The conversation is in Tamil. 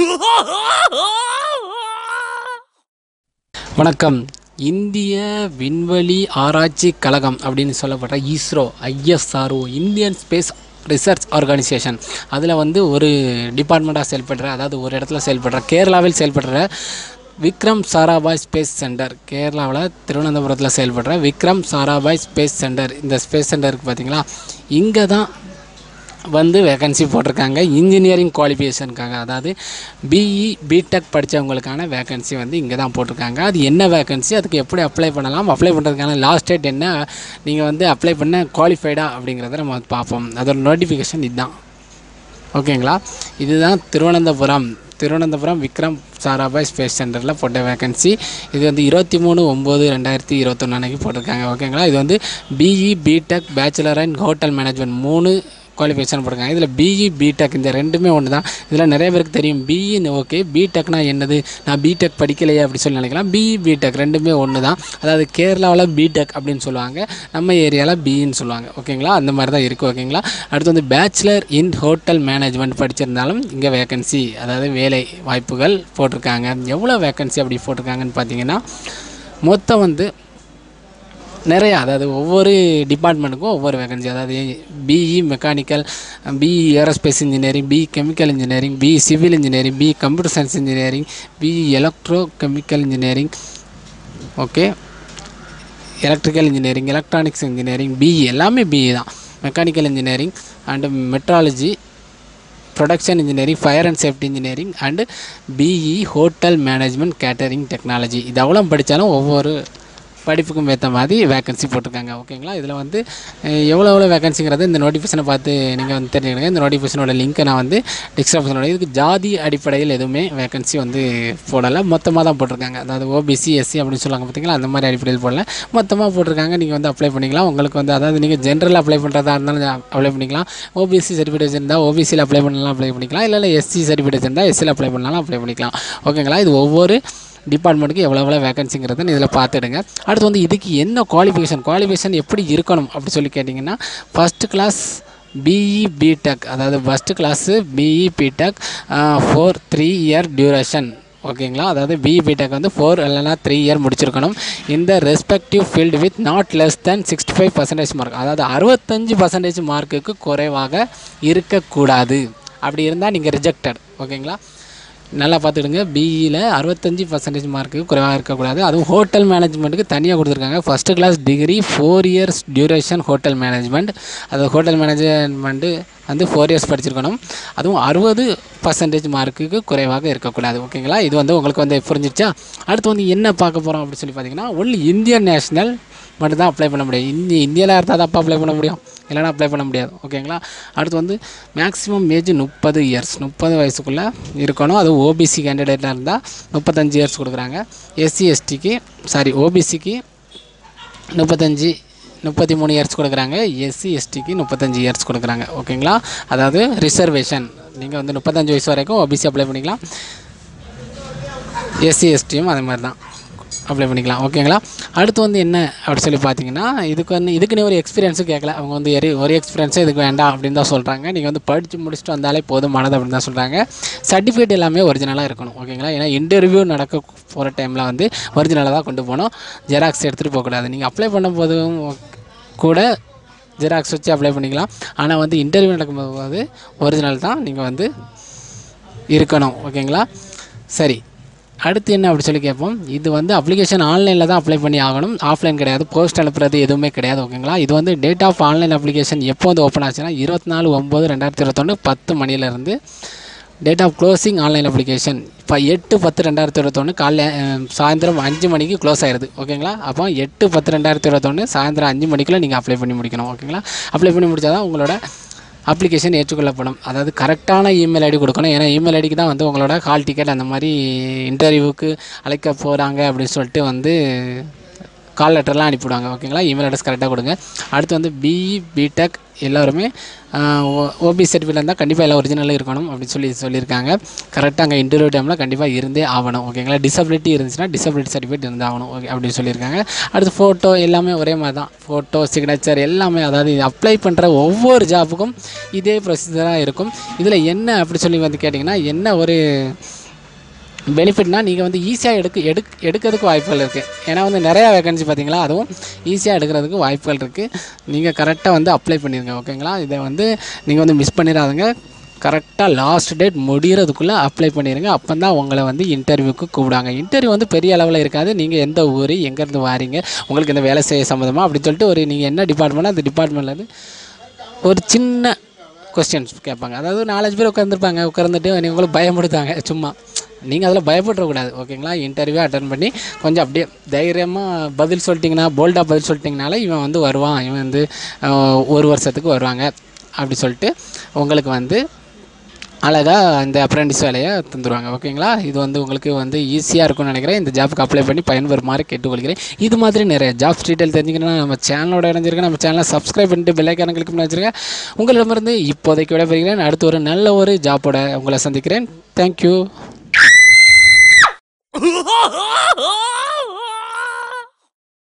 வணக்கம் இந்திய விண்வெளி ஆராய்ச்சி கழகம் அப்படின்னு சொல்லப்படுற ISRO ISRO Indian space research organisation அதில் வந்து ஒரு டிபார்ட்மெண்ட்டாக செயல்படுற அதாவது ஒரு இடத்துல செயல்படுற கேரளாவில் செயல்படுற விக்ரம் சாராபாய் ஸ்பேஸ் சென்டர் கேரளாவில் திருவனந்தபுரத்தில் செயல்படுற விக்ரம் சாராபாய் ஸ்பேஸ் சென்டர் இந்த ஸ்பேஸ் சென்டருக்கு பார்த்தீங்களா இங்கே தான் வந்து வேகன்சி போட்டிருக்காங்க இன்ஜினியரிங் குவாலிஃபிகேஷனுக்காக அதாவது பிஇ பிடெக் படித்தவங்களுக்கான வேகன்சி வந்து இங்கே தான் போட்டிருக்காங்க அது என்ன வேகன்சி அதுக்கு எப்படி அப்ளை பண்ணலாம் அப்ளை பண்ணுறதுக்கான லாஸ்ட் டேட் என்ன நீங்கள் வந்து அப்ளை பண்ண குவாலிஃபைடா அப்படிங்கிறத நம்ம வந்து பார்ப்போம் அதோட நோட்டிஃபிகேஷன் இதுதான் ஓகேங்களா இதுதான் திருவனந்தபுரம் திருவனந்தபுரம் விக்ரம் சாராபாய் ஸ்பேஸ் சென்டரில் போட்ட வேகன்சி இது வந்து இருபத்தி மூணு ஒம்பது ரெண்டாயிரத்தி இருபத்தொன்று அன்னைக்கு போட்டிருக்காங்க ஓகேங்களா இது வந்து BE BTech bachelor and hotel management மூணு குவாலிஃபிகேஷன் போட்டிருக்காங்க இதில் பிஇ பிடெக் இந்த ரெண்டுமே ஒன்று தான் இதில் நிறைய பேருக்கு தெரியும் பிஇன்னு ஓகே பிடெக்னா என்னது நான் பிடெக் படிக்கலையே அப்படி சொல்லி நினைக்கலாம் பிஇ பிடெக் ரெண்டுமே ஒன்று தான் அதாவது கேரளாவில் பிடெக் அப்படின்னு சொல்லுவாங்க நம்ம ஏரியாவில் பிஇன்னு சொல்லுவாங்க ஓகேங்களா அந்த மாதிரி தான் இருக்குது ஓகேங்களா அடுத்து வந்து பேச்சுலர் இன் ஹோட்டல் மேனேஜ்மெண்ட் படிச்சிருந்தாலும் இங்கே வேகன்சி அதாவது வேலை வாய்ப்புகள் போட்டிருக்காங்க எவ்வளோ வேகன்சி அப்படி போட்டிருக்காங்கன்னு பார்த்தீங்கன்னா மொத்தம் வந்து நிறையா அதாவது ஒவ்வொரு டிபார்ட்மெண்ட்டுக்கும் ஒவ்வொரு வேகன்சி அதாவது BE mechanical BE aerospace engineering BE chemical engineering BE civil engineering BE computer science engineering BE electro chemical engineering okay electrical engineering electronics engineering BE எல்லாமே பிஇ தான் mechanical engineering and metrology production engineering fire and safety engineering and BE hotel management catering technology இது அவ்வளோ படித்தாலும் ஒவ்வொரு படிப்புக்கும் ஏற்ற மாதிரி வேகன்சி போட்டிருக்காங்க ஓகேங்களா இதில் வந்து அஹ், எவ்வளோ எவ்வளோ வேகன்சிங்கிறது இந்த நோட்டிஃபிகேஷனை பார்த்து நீங்கள் வந்து தெரிஞ்சுக்கணும் இந்த நோட்டிஃபிகேஷனோட லிங்க்கை நான் வந்து டிஸ்கிரிப்ஷனோட இதுக்கு ஜாதி அடிப்படையில் எதுவுமே வேகன்சி வந்து போடலை மொத்தமாக தான் போட்டிருக்காங்க அதாவது ஓபிசி எஸ்சி அப்படின்னு சொல்லுவாங்க பார்த்தீங்களா அந்த மாதிரி அடிப்படையில் போடல மொத்தமாக போட்டிருக்காங்க நீங்கள் வந்து அப்ளை பண்ணிக்கலாம் உங்களுக்கு வந்து அதாவது நீங்கள் ஜென்ரல் அப்ளை பண்ணுறதா இருந்தாலும் அப்ளை பண்ணிக்கலாம் ஓபிசி சர்டிஃபிகேட் இருந்தால் ஓபிசியில் அப்ளை பண்ணலாம் அப்ளை பண்ணிக்கலாம் இல்லை இல்லை எஸ்சி சர்டிஃபிகேட் இருந்தால் எஸ்சியில் அப்ளை பண்ணாலும் அப்ளை பண்ணிக்கலாம் ஓகேங்களா இது ஒவ்வொரு டிபார்ட்மெண்ட்டுக்கு எவ்வளோ எவ்வளோ வேகன்சிங்கிறத இதில் பார்த்துடுங்க அடுத்து வந்து இதுக்கு என்ன குவாலிஃபிகேஷன் குவாலிஃபிகேஷன் எப்படி இருக்கணும் அப்படி சொல்லி கேட்டிங்கன்னா ஃபஸ்ட்டு கிளாஸ் பிஇ பிடெக் அதாவது first class BE BTech four three year duration ஓகேங்களா அதாவது பிஇ பிடெக் வந்து ஃபோர் இல்லைனா த்ரீ இயர் முடிச்சிருக்கணும் இந்த respective field with not less than sixty five percentage mark அதாவது அறுபத்தஞ்சு பர்சன்டேஜ் மார்க்குக்கு குறைவாக இருக்கக்கூடாது அப்படி இருந்தால் நீங்கள் ரிஜெக்டட் ஓகேங்களா நல்லா பார்த்துடுங்க பிஇயில் அறுபத்தஞ்சி பர்சன்டேஜ் மார்க்கு குறைவாக இருக்கக்கூடாது அதுவும் ஹோட்டல் மேனேஜ்மெண்ட்டுக்கு தனியாக கொடுத்துருக்காங்க first class degree four years duration hotel management அது ஹோட்டல் மேனேஜ்மெண்ட்டு வந்து ஃபோர் இயர்ஸ் படிச்சிருக்கணும் அதுவும் அறுபது பர்சன்டேஜ் மார்க்குக்கு குறைவாக இருக்கக்கூடாது ஓகேங்களா இது வந்து உங்களுக்கு வந்து புரிஞ்சிருச்சா அடுத்து வந்து என்ன பார்க்க போகிறோம் அப்படின்னு சொல்லி பார்த்தீங்கன்னா ஒன்லி இந்தியன் நேஷனல் மட்டும் தான் அப்ளை பண்ண முடியும் இந்தி இந்தியாவில் இருந்தால் தான் அப்போ அப்ளை பண்ண முடியும் இல்லைனா அப்ளை பண்ண முடியாது ஓகேங்களா அடுத்து வந்து மேக்ஸிமம் ஏஜ் முப்பது இயர்ஸ் முப்பது வயசுக்குள்ளே இருக்கணும் அது ஓபிசி கேண்டிடேட்டாக இருந்தால் முப்பத்தஞ்சு இயர்ஸ் கொடுக்குறாங்க எஸ்சி எஸ்டிக்கு சாரி ஓபிசிக்கு முப்பத்தஞ்சு முப்பத்தி மூணு இயர்ஸ் கொடுக்குறாங்க எஸ்சி எஸ்டிக்கு முப்பத்தஞ்சு இயர்ஸ் கொடுக்குறாங்க ஓகேங்களா அதாவது ரிசர்வேஷன் நீங்கள் வந்து முப்பத்தஞ்சு வயசு வரைக்கும் ஓபிசி அப்ளை பண்ணிக்கலாம் எஸ்சி எஸ்டியும் அதே மாதிரி தான் அப்ளை பண்ணிக்கலாம் ஓகேங்களா அடுத்து வந்து என்ன அப்படி சொல்லி பார்த்தீங்கன்னா இதுக்கு வந்து இதுக்குன்னு ஒரு எக்ஸ்பீரியன்ஸும் கேட்கல அவங்க வந்து எரி ஒரு எக்ஸ்பீரியன்ஸே இதுக்கு வேண்டாம் அப்படின்னு தான் சொல்கிறாங்க நீங்கள் வந்து படித்து முடிச்சுட்டு வந்தாலே போதுமானது அப்படின்னு தான் சொல்கிறாங்க சர்டிஃபிகேட் எல்லாமே ஒரிஜினலாக இருக்கணும் ஓகேங்களா ஏன்னா இன்டர்வியூ நடக்க போகிற டைமில் வந்து ஒரிஜினலாக தான் கொண்டு போகணும் ஜெராக்ஸ் எடுத்துகிட்டு போகக்கூடாது நீங்கள் அப்ளை பண்ணும்போதும் கூட ஜெராக்ஸ் வச்சு அப்ளை பண்ணிக்கலாம் ஆனால் வந்து இன்டர்வியூ நடக்கும்போது ஒரிஜினல் தான் நீங்கள் வந்து இருக்கணும் ஓகேங்களா சரி அடுத்து என்ன அப்படி சொல்லி கேட்போம் இது வந்து அப்ளிகேஷன் ஆன்லைனில் தான் அப்ளை பண்ணி ஆகணும் ஆஃப்லைன் கிடையாது போஸ்ட் அனுப்புறது எதுவுமே கிடையாது ஓகேங்களா இது வந்து டேட் ஆஃப் ஆன்லைன் அப்ளிகேஷன் எப்போ வந்து ஓப்பன் ஆச்சுன்னா இருபத்தி நாலு ஒம்பது ரெண்டாயிரத்தி இருபத்தொன்று பத்து மணிலேருந்து date of closing online application இப்போ எட்டு பத்து ரெண்டாயிரத்தி இருபத்தொன்று காலைல அஹ், சாயந்தரம் அஞ்சு மணிக்கு க்ளோஸ் ஆயிடுது ஓகேங்களா அப்போ எட்டு பத்து ரெண்டாயிரத்தி இருபத்தொன்று சாயந்தரம் அஞ்சு மணிக்குள்ளே நீங்கள் அப்ளை பண்ணி முடிக்கணும் ஓகேங்களா அப்ளை பண்ணி முடிச்சா தான் உங்களோட அப்ளிகேஷன் ஏற்றுக்கொள்ளப்படும் அதாவது கரெக்டான இமெயில் ஐடி கொடுக்கணும் ஏன்னா இமெயில் ஐடிக்கு தான் வந்து உங்களோட கால் டிக்கெட் அந்த மாதிரி இன்டர்வியூவுக்கு அழைக்க போகிறாங்க அப்படின்னு சொல்லிட்டு வந்து கால் லெட்டர்லாம் அனுப்பிவிடுவாங்க ஓகேங்களா இமெயில் அட்ரஸ் கரெக்டாக கொடுங்க அடுத்து வந்து பிஇ பிடெக் எல்லாருமே ஓபி சர்டிஃபிகேட் இருந்தால் கண்டிப்பாக எல்லாம் ஒரிஜினலாக இருக்கணும் அப்படின்னு சொல்லி சொல்லியிருக்காங்க கரெக்டாக அங்கே இன்டர்வியூ டைமில் கண்டிப்பாக இருந்தே ஆகணும் ஓகேங்களா டிசபிலிட்டி இருந்துச்சுன்னா டிசபிலிட்டி சர்டிஃபிகேட் இருந்து ஆகணும் ஓகே அப்படின்னு சொல்லியிருக்காங்க அடுத்து ஃபோட்டோ எல்லாமே ஒரே மாதிரி தான் ஃபோட்டோ சிக்னேச்சர் எல்லாமே அதாவது அப்ளை பண்ணுற ஒவ்வொரு ஜாபுக்கும் இதே ப்ரொசீஜராக இருக்கும் இதில் என்ன அப்படி சொல்லி வந்து கேட்டிங்கன்னா என்ன ஒரு பெனிஃபிட்னா நீங்கள் வந்து ஈஸியாக எடுக்க எடுக் எடுக்கிறதுக்கு வாய்ப்புகள் இருக்குது ஏன்னா வந்து நிறையா வேகன்சி பார்த்தீங்களா அதுவும் ஈஸியாக எடுக்கிறதுக்கு வாய்ப்புகள் இருக்குது நீங்கள் கரெக்டாக வந்து அப்ளை பண்ணிடுங்க ஓகேங்களா இதை வந்து நீங்கள் வந்து மிஸ் பண்ணிடாதுங்க கரெக்டாக லாஸ்ட் டேட் முடிகிறதுக்குள்ளே அப்ளை பண்ணிடுங்க அப்போ தான் உங்களை வந்து இன்டர்வியூக்கு கூப்பிடுவாங்க இன்டர்வியூ வந்து பெரிய அளவில் இருக்காது நீங்கள் எந்த ஊர் எங்கேருந்து வாரீங்க உங்களுக்கு இந்த வேலை செய்ய சம்மந்தமாக அப்படி சொல்லிட்டு ஒரு நீங்கள் என்ன டிபார்ட்மெண்ட்டோ அந்த டிபார்ட்மெண்ட்லேருந்து ஒரு சின்ன கொஸ்டின்ஸ் கேட்பாங்க அதாவது நாலஞ்சு பேர் உட்காந்துருப்பாங்க உட்காந்துட்டு உங்களுக்கு பயமுடுத்தாங்க சும்மா நீங்கள் அதில் பயப்படக்கூடாது ஓகேங்களா இன்டர்வியூ அட்டன் பண்ணி கொஞ்சம் அப்படியே தைரியமாக பதில் சொல்லிட்டிங்கன்னா போல்டாக பதில் சொல்லிட்டிங்கனால இவன் வந்து வருவான் இவன் வந்து அஹ், ஒரு வருஷத்துக்கு வருவாங்க அப்படி சொல்லிட்டு உங்களுக்கு வந்து அழகாக இந்த அப்ரெண்டிஸ் வேலையை தந்துடுவாங்க ஓகேங்களா இது வந்து உங்களுக்கு வந்து ஈஸியாக இருக்கும்னு நினைக்கிறேன் இந்த ஜாப்புக்கு அப்ளை பண்ணி பயன்பெறுமாறு கேட்டுக்கொள்கிறேன் இது மாதிரி நிறைய ஜாப்ஸ் டீட்டெயில் தெரிஞ்சுக்கணும்னா நம்ம சேனலோட இணைஞ்சிருக்கேன் நம்ம சேனலை சப்ஸ்கிரைப் பண்ணிட்டு பெல்லைக்கான கிளிக் பண்ணி வச்சுருக்கேன் உங்களிடமிருந்து இப்போதைக்கு விடைபெறுகிறேன் அடுத்து ஒரு நல்ல ஒரு ஜாப்போட உங்களை சந்திக்கிறேன் தேங்க்யூ